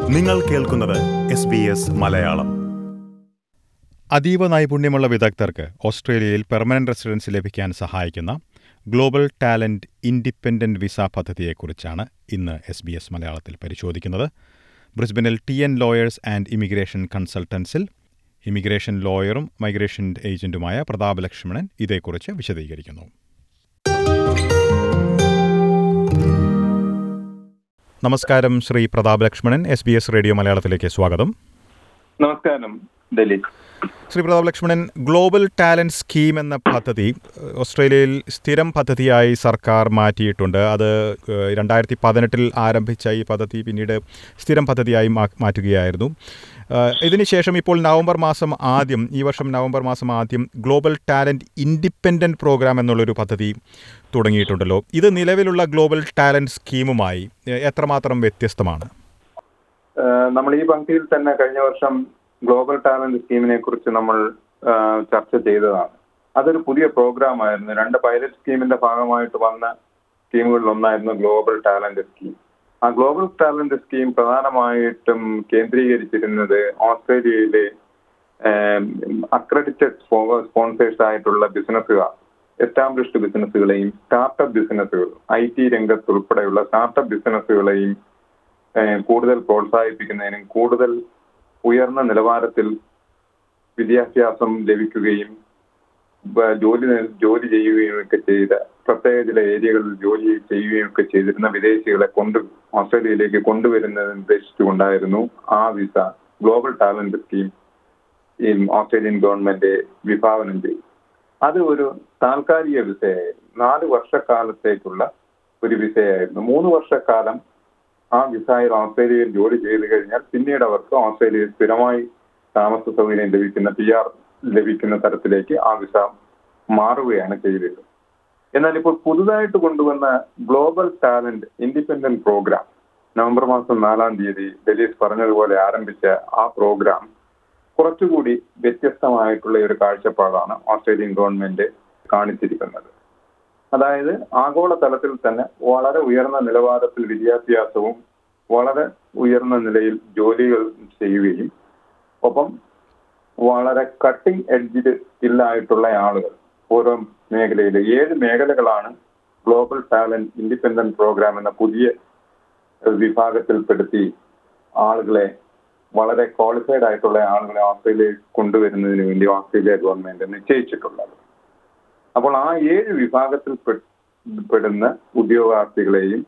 നിങ്ങൾ കേൾക്കുന്നത് S B S Malayalam അതീവ നൈപുണ്യമുള്ള വിദഗ്ധർക്ക് ഓസ്ട്രേലിയയിൽ പെർമനന്റ് റെസിഡൻസി ലഭിക്കാൻ സഹായിക്കുന്ന ഗ്ലോബൽ ടാലന്റ് ഇൻഡിപെൻഡന്റ് വിസ പദ്ധതിയെക്കുറിച്ചാണ് ഇന്ന് എസ് ബി എസ് മലയാളത്തിൽ പരിശോധിക്കുന്നത് ബ്രിസ്ബനിൽ T N lawyers and immigration കൺസൾട്ടൻസിൽ ഇമിഗ്രേഷൻ ലോയറും മൈഗ്രേഷൻ ഏജന്റുമായ പ്രതാപ് ലക്ഷ്മണൻ ഇതേക്കുറിച്ച് വിശദീകരിക്കുന്നു നമസ്കാരം Shri Prathap Lakshmanan S B S radio മലയാളത്തിലേക്ക് സ്വാഗതം നമസ്കാരം ദലിത് Shri Prathap Lakshmanan global talent scheme എന്ന പദ്ധതി ഏഹ്, ഓസ്ട്രേലിയയിൽ സ്ഥിരം പദ്ധതിയായി സർക്കാർ മാറ്റിയിട്ടുണ്ട് അത് ഏഹ്, രണ്ടായിരത്തി പതിനെട്ടിൽ ആരംഭിച്ച ഈ പദ്ധതി പിന്നീട് സ്ഥിരം പദ്ധതിയായി മാ- മാറ്റുകയായിരുന്നു ഏഹ്, ഇതിനുശേഷം ഇപ്പോൾ നവംബർ മാസം ആദ്യം ഈ വർഷം നവംബർ മാസം ആദ്യം ഗ്ലോബൽ ടാലന്റ് ഇൻഡിപെൻഡന്റ് പ്രോഗ്രാം എന്നുള്ളൊരു പദ്ധതി തുടങ്ങിയിട്ടുണ്ടല്ലോ ഇത് നിലവിലുള്ള ഗ്ലോബൽ ടാലന്റ് സ്കീമുമായി ഏഹ്, എത്രമാത്രം വ്യത്യസ്തമാണ് ഏഹ് നമ്മൾ ഈ പങ്ക്തിയിൽ തന്നെ കഴിഞ്ഞ വർഷം ഗ്ലോബൽ ടാലന്റ് സ്കീമിനെ കുറിച്ച് നമ്മൾ ഏഹ് ചർച്ച ചെയ്തതാണ് അതൊരു പുതിയ പ്രോഗ്രാം ആയിരുന്നു രണ്ട് പൈലറ്റ് സ്കീമിന്റെ ഭാഗമായിട്ട് വന്ന സ്കീമുകളിൽ ഒന്നായിരുന്നു ഗ്ലോബൽ ടാലന്റ് സ്കീം ആ ഗ്ലോബൽ ടാലന്റ് സ്കീം പ്രധാനമായിട്ടും കേന്ദ്രീകരിച്ചിരുന്നത് ഓസ്ട്രേലിയയിലെ അക്രഡിറ്റഡ് സ്പോൺസേഴ്സ് ആയിട്ടുള്ള ബിസിനസ്സുകാർ എസ്റ്റാബ്ലിഷ്ഡ് ബിസിനസ്സുകളെയും സ്റ്റാർട്ടപ്പ് ബിസിനസ്സുകൾ ഐ ടി രംഗത്ത് ഉൾപ്പെടെയുള്ള സ്റ്റാർട്ടപ്പ് ബിസിനസ്സുകളെയും ഏഹ് കൂടുതൽ പ്രോത്സാഹിപ്പിക്കുന്നതിനും കൂടുതൽ ഉയർന്ന നിലവാരത്തിൽ വിദ്യാഭ്യാസം ലഭിക്കുകയും ബ- ജോലി ന- ജോലി ചെയ്യുകയും ഒക്കെ ചെയ്ത പ്രത്യേക ചില ഏരിയകളിൽ ജോലി ചെയ്യുകയും ഒക്കെ ചെയ്തിരുന്ന വിദേശികളെ കൊണ്ട് ഓസ്ട്രേലിയയിലേക്ക് കൊണ്ടുവരുന്നത് ഉദ്ദേശിച്ചുകൊണ്ടായിരുന്നു ആ വിസ ഗ്ലോബൽ ടാലന്റ് സ്കീം ഈ ഓസ്ട്രേലിയൻ ഗവൺമെന്റ് വിഭാവനം ചെയ്തു അത് ഒരു താൽക്കാലിക വിസയായിരുന്നു നാല് വർഷക്കാലത്തേക്കുള്ള ഒരു വിസയായിരുന്നു മൂന്ന് വർഷക്കാലം ആ വിസയിൽ ഓസ്ട്രേലിയയിൽ ജോലി ചെയ്തു കഴിഞ്ഞാൽ പിന്നീട് അവർക്ക് ഓസ്ട്രേലിയയിൽ സ്ഥിരമായി താമസ സൗകര്യം ലഭിക്കുന്ന പി ആർ ലഭിക്കുന്ന തരത്തിലേക്ക് ആ വിസ മാറുകയാണ് ചെയ്തത് എന്നാൽ ഇപ്പോൾ പുതുതായിട്ട് കൊണ്ടുവന്ന global talent independent program November മാസം നാലാം തീയതി ഡെലീസ് പറഞ്ഞതുപോലെ ആരംഭിച്ച ആ പ്രോഗ്രാം കുറച്ചുകൂടി വ്യത്യസ്തമായിട്ടുള്ള ഒരു കാഴ്ചപ്പാടാണ് ഓസ്ട്രേലിയൻ ഗവൺമെന്റ് കാണിച്ചിരിക്കുന്നത് അതായത് ആഗോള തലത്തിൽ തന്നെ വളരെ ഉയർന്ന നിലവാരത്തിൽ വിദ്യാഭ്യാസവും വളരെ ഉയർന്ന നിലയിൽ ജോലികൾ ചെയ്യുകയും ഒപ്പം വളരെ കട്ടിംഗ് എഡ്ജിൽ സ്കില്ലായിട്ടുള്ള ആളുകൾ ഓരോ മേഖലയിൽ ഏഴ് മേഖലകളാണ് ഗ്ലോബൽ ടാലന്റ് ഇൻഡിപെൻഡന്റ് പ്രോഗ്രാം എന്ന പുതിയ വിഭാഗത്തിൽപ്പെടുത്തി ആളുകളെ വളരെ ക്വാളിഫൈഡ് ആയിട്ടുള്ള ആളുകളെ ഓസ്ട്രേലിയയിൽ കൊണ്ടുവരുന്നതിന് വേണ്ടി ഓസ്ട്രേലിയ ഗവൺമെന്റ് നിശ്ചയിച്ചിട്ടുള്ളത് അപ്പോൾ ആ ഏഴ് വിഭാഗത്തിൽ പെ- പെടുന്ന ഉദ്യോഗാർത്ഥികളെയും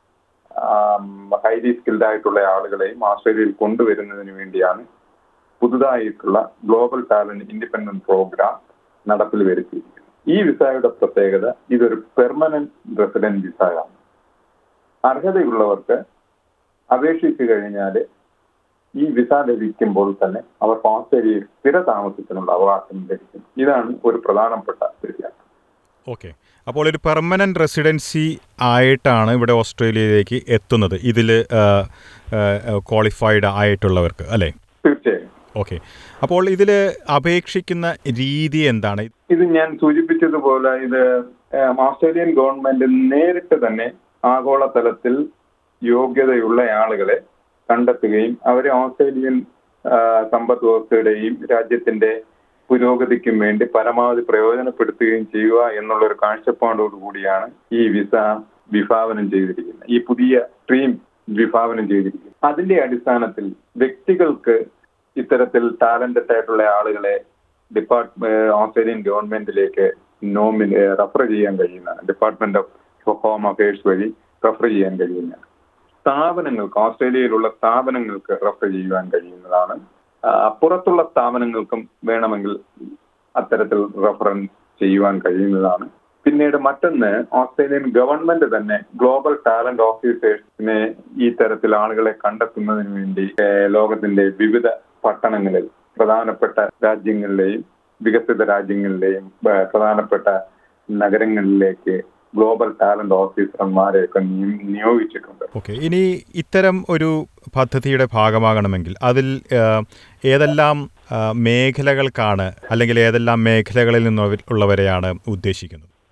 ഹൈലി സ്കിൽഡ് ആയിട്ടുള്ള ആളുകളെയും ഓസ്ട്രേലിയയിൽ കൊണ്ടുവരുന്നതിന് വേണ്ടിയാണ് പുതുതായിട്ടുള്ള ഗ്ലോബൽ ടാലന്റ് ഇൻഡിപെൻഡന്റ് പ്രോഗ്രാം നടപ്പിൽ വരുത്തിയിരിക്കുന്നത് ഈ വിസയുടെ പ്രത്യേകത ഇതൊരു പെർമനന്റ് റെസിഡന്റ് വിസയാണ് അർഹതയുള്ളവർക്ക് അപേക്ഷിച്ചു കഴിഞ്ഞാൽ ഈ വിസ ലഭിക്കുമ്പോൾ തന്നെ അവർക്ക് ഓസ്ട്രേലിയയിൽ സ്ഥിര താമസത്തിനുള്ള അവകാശം ലഭിക്കും ഇതാണ് ഒരു പ്രധാനപ്പെട്ട വ്യത്യാസം ഓക്കെ അപ്പോൾ ഒരു പെർമനന്റ് റെസിഡൻസി ആയിട്ടാണ് ഇവിടെ ഓസ്ട്രേലിയയിലേക്ക് എത്തുന്നത് ഇതിൽ ക്വാളിഫൈഡ് ആയിട്ടുള്ളവർക്ക് അല്ലേ തീർച്ചയായും ഓക്കെ അപ്പോൾ ഇതിൽ അപേക്ഷിക്കുന്ന രീതി എന്താണ് ഇത് ഞാൻ സൂചിപ്പിച്ചതുപോലെ ഇത് ഏഹ്, ഓസ്ട്രേലിയൻ ഗവൺമെന്റ് നേരിട്ട് തന്നെ ആഗോള തലത്തിൽ യോഗ്യതയുള്ള ആളുകളെ കണ്ടെത്തുകയും അവരെ ഓസ്ട്രേലിയൻ ആഹ്, സമ്പദ് വ്യവസ്ഥയുടെയും രാജ്യത്തിന്റെ പുരോഗതിക്കും വേണ്ടി പരമാവധി പ്രയോജനപ്പെടുത്തുകയും ചെയ്യുക എന്നുള്ള ഒരു കാഴ്ചപ്പാടോടുകൂടിയാണ് ഈ വിസ വിഭാവനം ചെയ്തിരിക്കുന്നത് ഈ പുതിയ സ്ട്രീം വിഭാവനം ചെയ്തിരിക്കുന്നത് അതിന്റെ അടിസ്ഥാനത്തിൽ വ്യക്തികൾക്ക് ഇത്തരത്തിൽ ടാലന്റഡ് ആയിട്ടുള്ള ആളുകളെ ഡിപ്പാർട്ട്മെന്റ് ഓസ്ട്രേലിയൻ ഗവൺമെന്റിലേക്ക് നോമിൻ റെഫർ ചെയ്യാൻ കഴിയുന്നതാണ് ഡിപ്പാർട്ട്മെന്റ് ഓഫ് ഹോം അഫയേഴ്സ് വഴി റെഫർ ചെയ്യാൻ കഴിയുന്നതാണ് സ്ഥാപനങ്ങൾക്ക് ഓസ്ട്രേലിയയിലുള്ള സ്ഥാപനങ്ങൾക്ക് റെഫർ ചെയ്യുവാൻ കഴിയുന്നതാണ് ആ, പുറത്തുള്ള സ്ഥാപനങ്ങൾക്കും വേണമെങ്കിൽ അത്തരത്തിൽ റെഫറൻസ് ചെയ്യുവാൻ കഴിയുന്നതാണ് പിന്നീട് മറ്റൊന്ന് ഓസ്ട്രേലിയൻ ഗവൺമെന്റ് തന്നെ ഗ്ലോബൽ ടാലന്റ് ഓഫീസേഴ്സിനെ ഈ തരത്തിൽ ആളുകളെ കണ്ടെത്തുന്നതിന് വേണ്ടി ഏഹ്, ലോകത്തിന്റെ വിവിധ പട്ടണങ്ങളിൽ പ്രധാനപ്പെട്ട രാജ്യങ്ങളിലെയും വികസിത രാജ്യങ്ങളിലെയും ഏഹ്, പ്രധാനപ്പെട്ട നഗരങ്ങളിലേക്ക് ഗ്ലോബൽ ടാലന്റ് ഓഫീസർമാരെയൊക്കെ നിയ- നിയോഗിച്ചിട്ടുണ്ട് ഓക്കെ ഇനി ഇത്തരം ഒരു പദ്ധതിയുടെ ഭാഗമാകണമെങ്കിൽ അതിൽ ആ, ഏതെല്ലാം ആ, മേഖലകൾക്കാണ് അല്ലെങ്കിൽ ഏതെല്ലാം മേഖലകളിൽ നിന്നുള്ളവരെയാണ് ഉദ്ദേശിക്കുന്നത്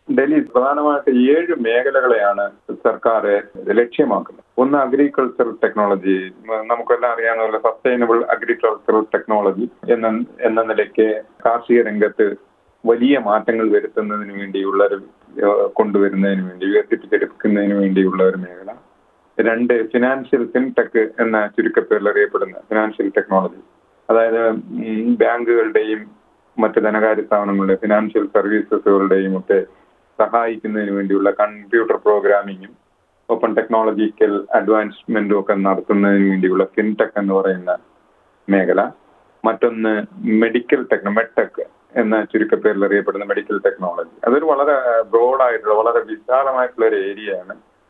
ഡൽഹി പ്രധാനമായിട്ട് ഏഴ് മേഖലകളെയാണ് സർക്കാർ ലക്ഷ്യമാക്കുന്നത് ഒന്ന് അഗ്രികൾച്ചറൽ ടെക്നോളജി നമുക്കെല്ലാം അറിയാവുന്ന പോലെ സസ്റ്റൈനബിൾ അഗ്രികൾച്ചറൽ ടെക്നോളജി എന്ന എന്ന നിലയ്ക്ക് കാർഷിക രംഗത്ത് വലിയ മാറ്റങ്ങൾ വരുത്തുന്നതിന് വേണ്ടിയുള്ള ഒരു ഏഹ്, കൊണ്ടുവരുന്നതിന് വേണ്ടി വികസിപ്പിച്ചെടുക്കുന്നതിന് വേണ്ടിയുള്ള ഒരു മേഖല രണ്ട് ഫിനാൻഷ്യൽ ഫിൻടെക് എന്ന ചുരുക്കപ്പേരിൽ അറിയപ്പെടുന്ന ഫിനാൻഷ്യൽ ടെക്നോളജി അതായത് ഉം, ബാങ്കുകളുടെയും മറ്റ് ധനകാര്യ സ്ഥാപനങ്ങളുടെ ഫിനാൻഷ്യൽ സർവീസസുകളുടെയും ഒക്കെ സഹായിക്കുന്നതിന് വേണ്ടിയുള്ള കമ്പ്യൂട്ടർ പ്രോഗ്രാമിങ്ങും ഒപ്പം ടെക്നോളജിക്കൽ അഡ്വാൻസ്മെന്റും ഒക്കെ നടത്തുന്നതിന് വേണ്ടിയുള്ള ഫിൻടെക് എന്ന് പറയുന്ന മേഖല മറ്റൊന്ന് മെഡിക്കൽ ടെക്നോ മെഡ്ടെക് എന്ന ചുരുക്കപ്പേരിൽ അറിയപ്പെടുന്ന മെഡിക്കൽ ടെക്നോളജി അതൊരു വളരെ ബ്രോഡായിട്ടുള്ള വളരെ വിശാലമായിട്ടുള്ള ഒരു ഏരിയയാണ്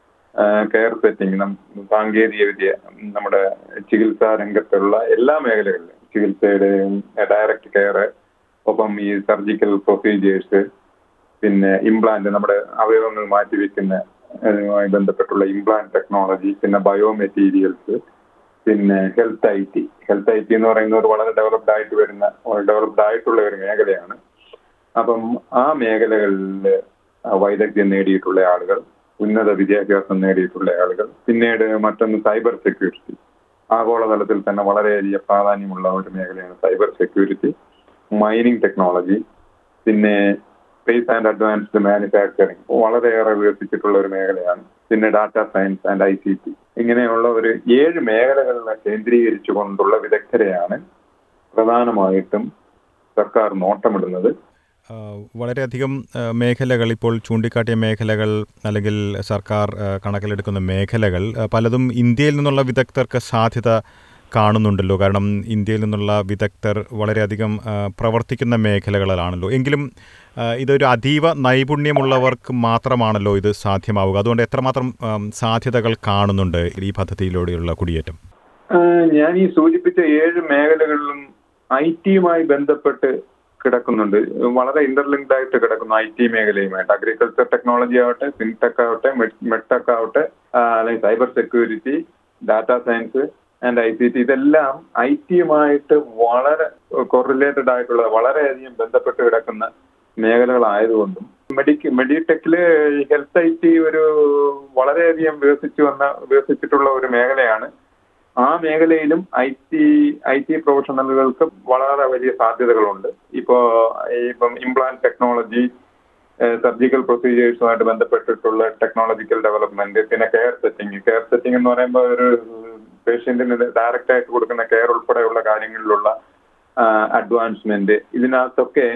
കെയർ സെറ്റിംഗ് സാങ്കേതിക വിദ്യ നമ്മുടെ ചികിത്സാ രംഗത്തുള്ള എല്ലാ മേഖലകളിലും ചികിത്സയുടെയും ഡയറക്റ്റ് കെയർ ഒപ്പം ഈ സർജിക്കൽ പ്രൊസീജിയേഴ്സ് പിന്നെ ഇംപ്ലാന്റ് നമ്മുടെ അവയവങ്ങൾ മാറ്റിവെക്കുന്ന അതുമായി ബന്ധപ്പെട്ടുള്ള ഇംപ്ലാന്റ് ടെക്നോളജി പിന്നെ ബയോ മെറ്റീരിയൽസ് പിന്നെ health I T health I T എന്ന് പറയുന്ന ഒരു വളരെ ഡെവലപ്ഡ് ആയിട്ട് വരുന്ന ഡെവലപ്ഡ് ആയിട്ടുള്ള ഒരു മേഖലയാണ് അപ്പം ആ മേഖലകളിൽ വൈദഗ്ധ്യം നേടിയിട്ടുള്ള ആളുകൾ ഉന്നത വിദ്യാഭ്യാസം നേടിയിട്ടുള്ള ആളുകൾ പിന്നീട് മറ്റൊന്ന് സൈബർ സെക്യൂരിറ്റി ആഗോളതലത്തിൽ തന്നെ വളരെയധികം പ്രാധാന്യമുള്ള ഒരു മേഖലയാണ് സൈബർ സെക്യൂരിറ്റി മൈനിങ് ടെക്നോളജി പിന്നെ സ്പേസ് ആൻഡ് അഡ്വാൻസ്ഡ് മാനുഫാക്ചറിങ് വളരെയേറെ വികസിച്ചിട്ടുള്ള ഒരു മേഖലയാണ് പിന്നെ data science and I C T ഇങ്ങനെയുള്ള ഒരു ഏഴ് മേഖലകളിൽ കേന്ദ്രീകരിച്ചുകൊണ്ടുള്ള വിദഗ്ധരെയാണ് പ്രധാനമായിട്ടും സർക്കാർ നോട്ടമിടുന്നത് ആ, വളരെയധികം ആ, മേഖലകൾ ഇപ്പോൾ ചൂണ്ടിക്കാട്ടിയ മേഖലകൾ അല്ലെങ്കിൽ സർക്കാർ ആ, കണക്കിലെടുക്കുന്ന മേഖലകൾ ആ, പലതും ഇന്ത്യയിൽ നിന്നുള്ള വിദഗ്ധർക്ക് സാധ്യത കാണുന്നുണ്ടല്ലോ കാരണം ഇന്ത്യയിൽ നിന്നുള്ള വിദഗ്ധർ വളരെയധികം ആ, പ്രവർത്തിക്കുന്ന മേഖലകളിലാണല്ലോ എങ്കിലും ആ, ഇതൊരു അതീവ നൈപുണ്യമുള്ളവർക്ക് മാത്രമാണല്ലോ ഇത് സാധ്യമാവുക അതുകൊണ്ട് എത്രമാത്രം ആ, സാധ്യതകൾ കാണുന്നുണ്ട് ഈ പദ്ധതിയിലൂടെയുള്ള കുടിയേറ്റം ആഹ് ഞാൻ ഈ സൂചിപ്പിച്ച ഏഴ് മേഖലകളിലും ഐ ടിയുമായി ബന്ധപ്പെട്ട് കിടക്കുന്നുണ്ട് വളരെ ഇന്റർലിങ്ക്ഡ് ആയിട്ട് കിടക്കുന്നു ഐ ടി മേഖലയുമായിട്ട് അഗ്രികൾച്ചർ ടെക്നോളജി ആവട്ടെ ഫിൻടെക് ആവട്ടെ മെഡ്ടെക് ആവട്ടെ ആഹ് അല്ലെങ്കിൽ cyber security data science and I C T ഇതെല്ലാം ഐ ടിയുമായിട്ട് വളരെ കൊറിലേറ്റഡ് ആയിട്ടുള്ള വളരെയധികം ബന്ധപ്പെട്ട് കിടക്കുന്ന മേഖലകളായതുകൊണ്ടും മെഡിക്ക മെഡിടെക്കില് ഹെൽത്ത് ഐ ടി ഒരു വളരെയധികം വികസിച്ചു വന്ന വികസിച്ചിട്ടുള്ള ഒരു മേഖലയാണ് ആ മേഖലയിലും ഐ ടി ഐ ടി പ്രൊഫഷണലുകൾക്ക് വളരെ വലിയ സാധ്യതകളുണ്ട് ഇപ്പോ ഈ ഇപ്പം ഇംപ്ലാന്റ് ടെക്നോളജി സർജിക്കൽ പ്രൊസീജിയേഴ്സുമായിട്ട് ബന്ധപ്പെട്ടിട്ടുള്ള ടെക്നോളജിക്കൽ ഡെവലപ്മെന്റ് പിന്നെ കെയർ സെറ്റിംഗ് കെയർ സെറ്റിംഗ് എന്ന് പറയുമ്പോൾ ഒരു പേഷ്യന്റിന് ഡയറക്റ്റ് ആയിട്ട് കൊടുക്കുന്ന കെയർ ഉൾപ്പെടെയുള്ള കാര്യങ്ങളിലുള്ള അഡ്വാൻസ്മെന്റ് ഇതിനകത്തൊക്കെ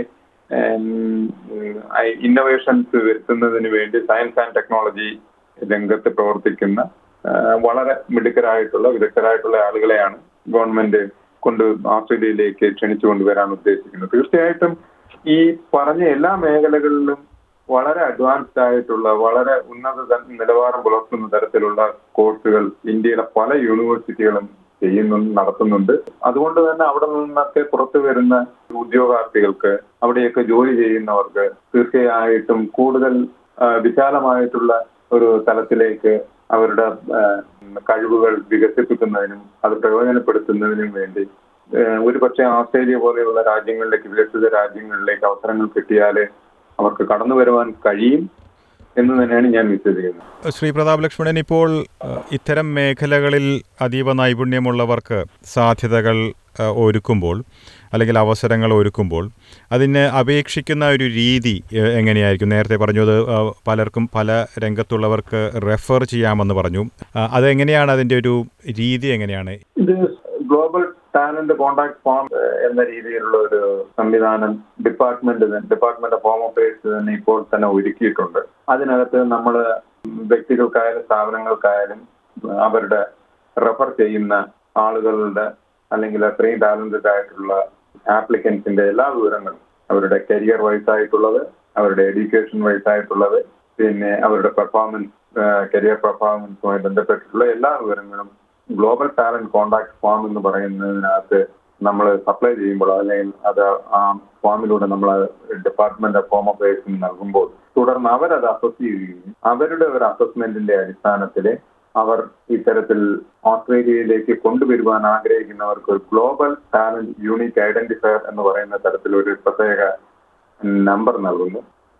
ഇന്നോവേഷൻസ് വരുത്തുന്നതിന് വേണ്ടി സയൻസ് ആൻഡ് ടെക്നോളജി രംഗത്ത് പ്രവർത്തിക്കുന്ന ആ, വളരെ മിടുക്കരായിട്ടുള്ള വിദഗ്ധരായിട്ടുള്ള ആളുകളെയാണ് ഗവൺമെന്റ് കൊണ്ട് ഓസ്ട്രേലിയയിലേക്ക് ക്ഷണിച്ചു കൊണ്ടുവരാൻ ഉദ്ദേശിക്കുന്നത് തീർച്ചയായിട്ടും ഈ പറഞ്ഞ എല്ലാ മേഖലകളിലും വളരെ അഡ്വാൻസ്ഡ് ആയിട്ടുള്ള വളരെ ഉന്നത ത- നിലവാരം പുലർത്തുന്ന തരത്തിലുള്ള കോഴ്സുകൾ ഇന്ത്യയിലെ പല യൂണിവേഴ്സിറ്റികളും ചെയ്യുന്നു നടത്തുന്നുണ്ട് അതുകൊണ്ട് തന്നെ അവിടെ നിന്നൊക്കെ പുറത്തു വരുന്ന ഉദ്യോഗാർത്ഥികൾക്ക് അവിടെയൊക്കെ ജോലി ചെയ്യുന്നവർക്ക് തീർച്ചയായിട്ടും കൂടുതൽ ആ, വിശാലമായിട്ടുള്ള ഒരു തലത്തിലേക്ക് അവരുടെ ആ, കഴിവുകൾ വികസിപ്പിക്കുന്നതിനും അത് പ്രയോജനപ്പെടുത്തുന്നതിനും വേണ്ടി ഒരു പക്ഷേ ഓസ്ട്രേലിയ പോലെയുള്ള രാജ്യങ്ങളിലേക്ക് വികസിത രാജ്യങ്ങളിലേക്ക് അവസരങ്ങൾ കിട്ടിയാൽ അവർക്ക് കടന്നു വരുവാൻ കഴിയും എന്ന് തന്നെയാണ് ഞാൻ വിശ്വസിക്കുന്നത് ശ്രീ പ്രതാപ് ലക്ഷ്മണൻ ഇപ്പോൾ അഹ്, ഇത്തരം മേഖലകളിൽ അതീവ നൈപുണ്യമുള്ളവർക്ക് സാധ്യതകൾ അഹ്, ഒരുക്കുമ്പോൾ അല്ലെങ്കിൽ അവസരങ്ങൾ ഒരുക്കുമ്പോൾ അതിന് അപേക്ഷിക്കുന്ന ഒരു രീതി എ- എങ്ങനെയായിരിക്കും നേരത്തെ പറഞ്ഞു അത് അഹ്, പലർക്കും പല രംഗത്തുള്ളവർക്ക് റെഫർ ചെയ്യാമെന്ന് പറഞ്ഞു അഹ്, അതെങ്ങനെയാണ് അതിൻ്റെ ഒരു രീതി എങ്ങനെയാണ് ഇത് ഗ്ലോബൽ ടാലന്റ് കോൺടാക്ട് ഫോം എന്ന രീതിയിലുള്ള ഒരു സംവിധാനം department department of home affairs തന്നെ ഇപ്പോൾ തന്നെ ഒരുക്കിയിട്ടുണ്ട് അതിനകത്ത് നമ്മൾ വ്യക്തികൾക്കായാലും സ്ഥാപനങ്ങൾക്കായാലും അവരുടെ റെഫർ ചെയ്യുന്ന ആളുകളുടെ അല്ലെങ്കിൽ അത്രയും ടാലന്റഡ് ആയിട്ടുള്ള ആപ്ലിക്കൻസിന്റെ എല്ലാ വിവരങ്ങളും അവരുടെ കരിയർ വൈസ് ആയിട്ടുള്ളത് അവരുടെ എഡ്യൂക്കേഷൻ വൈസ് ആയിട്ടുള്ളത് പിന്നെ അവരുടെ പെർഫോമൻസ് കരിയർ പെർഫോമൻസുമായി ബന്ധപ്പെട്ടിട്ടുള്ള എല്ലാ വിവരങ്ങളും ഗ്ലോബൽ ടാലന്റ് കോൺടാക്ട് ഫോം എന്ന് പറയുന്നതിനകത്ത് നമ്മൾ സപ്ലൈ ചെയ്യുമ്പോൾ അല്ലെങ്കിൽ അത് ആ ഫോമിലൂടെ നമ്മൾ ഡിപ്പാർട്ട്മെന്റ് ഓഫ് ഹോം അഫയേഴ്സിന് നൽകുമ്പോൾ തുടർന്ന് അവരത് അസസ് ചെയ്യുകയും അവരുടെ ഒരു അസസ്മെന്റിന്റെ അടിസ്ഥാനത്തിൽ അവർ ഇത്തരത്തിൽ ഓസ്ട്രേലിയയിലേക്ക് കൊണ്ടുവരുവാൻ ആഗ്രഹിക്കുന്നവർക്ക് ഒരു ഗ്ലോബൽ ടാലന്റ് യൂണിക് ഐഡന്റിഫയർ എന്ന് പറയുന്ന തരത്തിൽ ഒരു പ്രത്യേക നമ്പർ നൽകുന്നു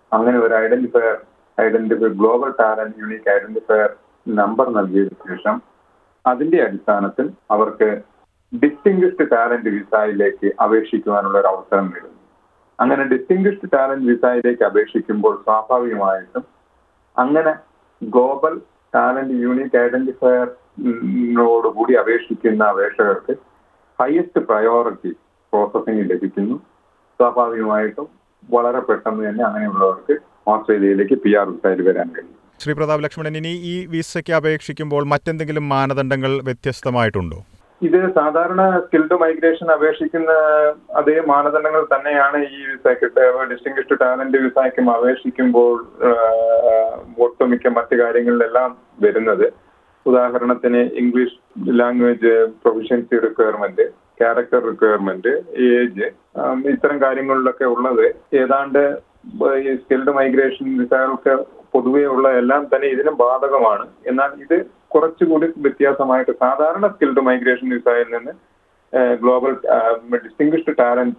അങ്ങനെ ഒരു identifier identify global talent unique identifier number നൽകിയതിനു ശേഷം അതിന്റെ അടിസ്ഥാനത്തിൽ അവർക്ക് ഡിസ്റ്റിങ്ഷ്ഡ് ടാലന്റ് വിസയിലേക്ക് അപേക്ഷിക്കുവാനുള്ള ഒരു അവസരം നേടുന്നു അങ്ങനെ ഡിസ്റ്റിങ്ഷ്ഡ് ടാലന്റ് വിസയിലേക്ക് അപേക്ഷിക്കുമ്പോൾ സ്വാഭാവികമായിട്ടും അങ്ങനെ ഗ്ലോബൽ ടാലന്റ് യൂണിക് ഐഡന്റിഫയറിനോടുകൂടി അപേക്ഷിക്കുന്ന അപേക്ഷകർക്ക് ഹയസ്റ്റ് പ്രയോറിറ്റി പ്രോസസ്സിംഗ് ലഭിക്കുന്നു സ്വാഭാവികമായിട്ടും വളരെ പെട്ടെന്ന് തന്നെ അങ്ങനെയുള്ളവർക്ക് ഓസ്ട്രേലിയയിലേക്ക് പി ആർ വിസയിൽ വരാൻ കഴിയും ശ്രീ പ്രതാപ് ലക്ഷ്മണൻ ഇനി ഈ വിസയ്ക്ക് അപേക്ഷിക്കുമ്പോൾ മറ്റെന്തെങ്കിലും മാനദണ്ഡങ്ങൾ വ്യത്യസ്തമായിട്ടുണ്ടോ ഇത് സാധാരണ സ്കിൽഡ് മൈഗ്രേഷൻ അപേക്ഷിക്കുന്ന അതേ മാനദണ്ഡങ്ങൾ തന്നെയാണ് ഈ വിസയ്ക്ക് ഡിസ്റ്റിങ്ഷ്ഡ് ടാലന്റ് വിസയ്ക്കും അപേക്ഷിക്കുമ്പോൾ ആഹ്, ഒട്ടുമിക്ക മറ്റു കാര്യങ്ങളിലെല്ലാം വരുന്നത് ഉദാഹരണത്തിന് English language proficiency requirement character requirement age ഇത്തരം കാര്യങ്ങളിലൊക്കെ ഉള്ളത് ഏതാണ്ട് ഈ സ്കിൽഡ് മൈഗ്രേഷൻ വിസകൾക്ക് പൊതുവേ ഉള്ള എല്ലാം തന്നെ ഇതിനും ബാധകമാണ് എന്നാൽ ഇത് കുറച്ചുകൂടി വ്യത്യാസമായിട്ട് സാധാരണ സ്കിൽഡ് മൈഗ്രേഷൻ വിസയിൽ നിന്ന് ഗ്ലോബൽ ഡിസ്റ്റിങ്ഷ്ഡ് ടാലന്റ്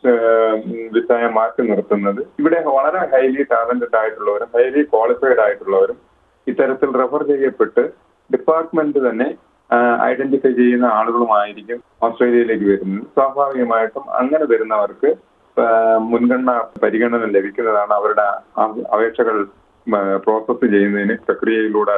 വിസയെ മാറ്റി നിർത്തുന്നത് ഇവിടെ വളരെ ഹൈലി ടാലന്റഡ് ആയിട്ടുള്ളവരും ഹൈലി ക്വാളിഫൈഡ് ആയിട്ടുള്ളവരും ഇത്തരത്തിൽ റെഫർ ചെയ്യപ്പെട്ട് ഡിപ്പാർട്ട്മെന്റ് തന്നെ ഐഡന്റിഫൈ ചെയ്യുന്ന ആളുകളുമായിരിക്കും ഓസ്ട്രേലിയയിലേക്ക് വരുന്നത് സ്വാഭാവികമായിട്ടും അങ്ങനെ വരുന്നവർക്ക് ആ, മുൻഗണന പരിഗണന ലഭിക്കുന്നതാണ് അവരുടെ അ- അപേക്ഷകൾ പ്രോസസ്സ് ചെയ്യുന്നതിന് പ്രക്രിയയിലൂടെ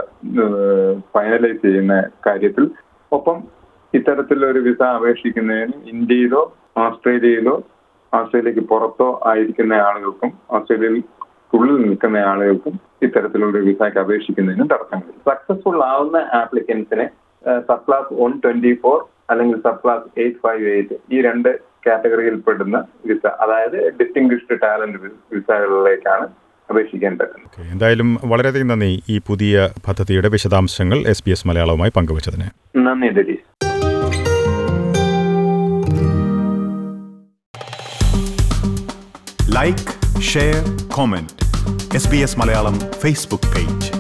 ഫൈനലൈസ് ചെയ്യുന്ന കാര്യത്തിൽ ഒപ്പം ഇത്തരത്തിലൊരു വിസ അപേക്ഷിക്കുന്നതിന് ഇന്ത്യയിലോ ഓസ്ട്രേലിയയിലോ ഓസ്ട്രേലിയക്ക് പുറത്തോ ആയിരിക്കുന്ന ആളുകൾക്കും ഓസ്ട്രേലിയയിൽ ഉള്ളിൽ നിൽക്കുന്ന ആളുകൾക്കും ഇത്തരത്തിലുള്ള വിസയ്ക്ക് അപേക്ഷിക്കുന്നതിനും തടസ്സങ്ങളില്ല സക്സസ്ഫുൾ ആവുന്ന ആപ്ലിക്കൻസിനെ സബ് വൺ ട്വന്റി ഫോർ അല്ലെങ്കിൽ സബ് എയ്റ്റ് ഫൈവ് എയ്റ്റ് ഈ രണ്ട് കാറ്റഗറിയിൽ പെടുന്ന വിസ അതായത് ഡിസ്റ്റിങ്ഷ്ഡ് ടാലന്റ് വിസകളിലേക്കാണ് അപേക്ഷിക്കാൻ പറ്റുന്നത് ഓക്കെ എന്തായാലും വളരെയധികം നന്ദി ഈ പുതിയ പദ്ധതിയുടെ വിശദാംശങ്ങൾ എസ് ബി എസ് മലയാളവുമായി പങ്കുവച്ചതിന് നന്ദി Dareesh like share comment S B S Malayalam Facebook page